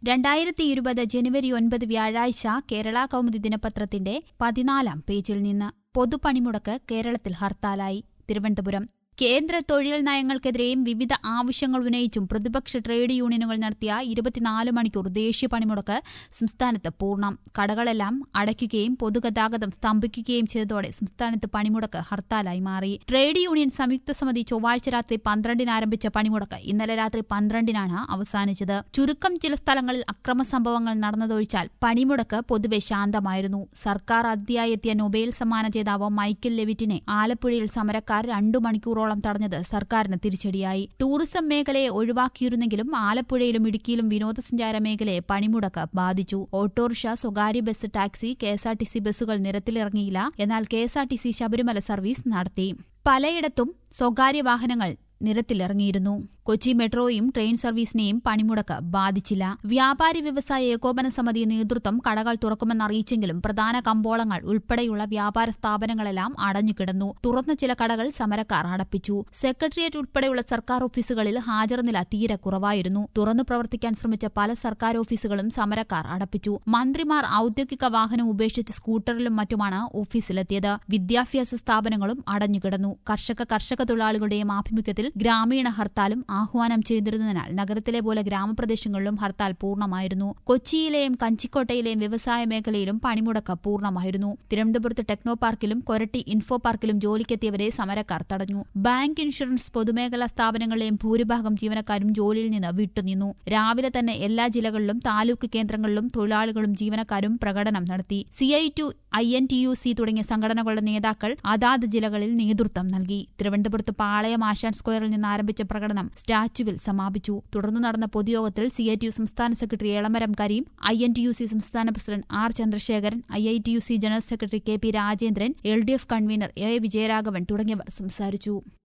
രണ്ടായിരത്തി ഇരുപത് ജനുവരി ഒൻപത് വ്യാഴാഴ്ച കേരള കൗമുദി ദിനപത്രത്തിന്റെ പതിനാലാം പേജിൽ നിന്ന് പൊതുപണിമുടക്ക് കേരളത്തിൽ ഹർത്താലായി തിരുവനന്തപുരം കേന്ദ്ര തൊഴിൽ നയങ്ങൾക്കെതിരെയും വിവിധ ആവശ്യങ്ങൾ ഉന്നയിച്ചും പ്രതിപക്ഷ ട്രേഡ് യൂണിയനുകൾ നടത്തിയ ഇരുപത്തിനാല് മണിക്കൂർ ദേശീയ പണിമുടക്ക് സംസ്ഥാനത്ത് പൂർണ്ണം കടകളെല്ലാം അടയ്ക്കുകയും പൊതുഗതാഗതം സ്തംഭിക്കുകയും ചെയ്തതോടെ സംസ്ഥാനത്ത് പണിമുടക്ക് ഹർത്താലായി മാറി ട്രേഡ് യൂണിയൻ സംയുക്ത സമിതി ചൊവ്വാഴ്ച രാത്രി പന്ത്രണ്ടിന് ആരംഭിച്ച പണിമുടക്ക് ഇന്നലെ രാത്രി പന്ത്രണ്ടിനാണ് അവസാനിച്ചത് ചുരുക്കം ചില സ്ഥലങ്ങളിൽ അക്രമ സംഭവങ്ങൾ നടന്നതൊഴിച്ചാൽ പണിമുടക്ക് പൊതുവെ ശാന്തമായിരുന്നു സർക്കാർ അതിയായെത്തിയ നൊബേൽ സമ്മാന ജേതാവ് മൈക്കിൾ ലെവിറ്റിനെ ആലപ്പുഴയിൽ സമരക്കാർ രണ്ടു മണിക്കൂറോളം തടഞ്ഞത് സർക്കാരിന് തിരിച്ചടിയായി ടൂറിസം മേഖലയെ ഒഴിവാക്കിയിരുന്നെങ്കിലും ആലപ്പുഴയിലും ഇടുക്കിയിലും വിനോദസഞ്ചാര മേഖലയെ പണിമുടക്ക് ബാധിച്ചു ഓട്ടോറിക്ഷ സ്വകാര്യ ബസ് ടാക്സി കെഎസ്ആർടിസി ബസ്സുകൾ നിരത്തിലിറങ്ങിയില്ല എന്നാൽ കെഎസ്ആർടിസി ശബരിമല സർവീസ് നടത്തി പലയിടത്തും സ്വകാര്യ വാഹനങ്ങൾ നിരത്തിലിറങ്ങിയിരുന്നു കൊച്ചി മെട്രോയും ട്രെയിൻ സർവീസിനെയും പണിമുടക്ക് ബാധിച്ചില്ല വ്യാപാരി വ്യവസായ ഏകോപന സമിതി നേതൃത്വം കടകൾ തുറക്കുമെന്ന് അറിയിച്ചെങ്കിലും പ്രധാന കമ്പോളങ്ങൾ ഉൾപ്പെടെയുള്ള വ്യാപാര സ്ഥാപനങ്ങളെല്ലാം അടഞ്ഞുകിടന്നു തുറന്ന ചില കടകൾ സമരക്കാർ അടപ്പിച്ചു സെക്രട്ടേറിയറ്റ് ഉൾപ്പെടെയുള്ള സർക്കാർ ഓഫീസുകളിൽ ഹാജർ നില തീരെ കുറവായിരുന്നു തുറന്നു പ്രവർത്തിക്കാൻ ശ്രമിച്ച പല സർക്കാർ ഓഫീസുകളും സമരക്കാർ അടപ്പിച്ചു മന്ത്രിമാർ ഔദ്യോഗിക വാഹനം ഉപേക്ഷിച്ച് സ്കൂട്ടറിലും മറ്റുമാണ് ഓഫീസിലെത്തിയത് വിദ്യാഭ്യാസ സ്ഥാപനങ്ങളും അടഞ്ഞുകിടന്നു കർഷക കർഷക തൊഴിലാളികളുടെയും ആഭിമുഖ്യത്തിൽ ഗ്രാമീണ ഹർത്താലും ആഹ്വാനം ചെയ്തിരുന്നതിനാൽ നഗരത്തിലെ പോലെ ഗ്രാമപ്രദേശങ്ങളിലും ഹർത്താൽ പൂർണ്ണമായിരുന്നു കൊച്ചിയിലെയും കഞ്ചിക്കോട്ടയിലെയും വ്യവസായ മേഖലയിലും പണിമുടക്ക് പൂർണ്ണമായിരുന്നു തിരുവനന്തപുരത്ത് ടെക്നോ പാർക്കിലും കൊരട്ടി ഇൻഫോ പാർക്കിലും ജോലിക്കെത്തിയവരെ സമരക്കാർ തടഞ്ഞു ബാങ്ക് ഇൻഷുറൻസ് പൊതുമേഖലാ സ്ഥാപനങ്ങളിലെയും ഭൂരിഭാഗം ജീവനക്കാരും ജോലിയിൽ നിന്ന് വിട്ടുനിന്നു രാവിലെ തന്നെ എല്ലാ ജില്ലകളിലും താലൂക്ക് കേന്ദ്രങ്ങളിലും തൊഴിലാളികളും ജീവനക്കാരും പ്രകടനം നടത്തി C I T U I N T U C തുടങ്ങിയ സംഘടനകളുടെ നേതാക്കൾ അതാത് ജില്ലകളിൽ നേതൃത്വം നൽകി തിരുവനന്തപുരത്ത് പാളയം ആശാൻ സ്ക്വയറിൽ നിന്ന് ആരംഭിച്ച പ്രകടനം സ്റ്റാച്യുവിൽ സമാപിച്ചു തുടർന്ന് നടന്ന പൊതുയോഗത്തിൽ സി ഐ ടി യു സംസ്ഥാന secretary Elamaram Kareem I N T U C സംസ്ഥാന president R Chandrasekharan I I T U C general secretary K P Rajendran L D F convenor A Vijayaraghavan തുടങ്ങിയവർ സംസാരിച്ചു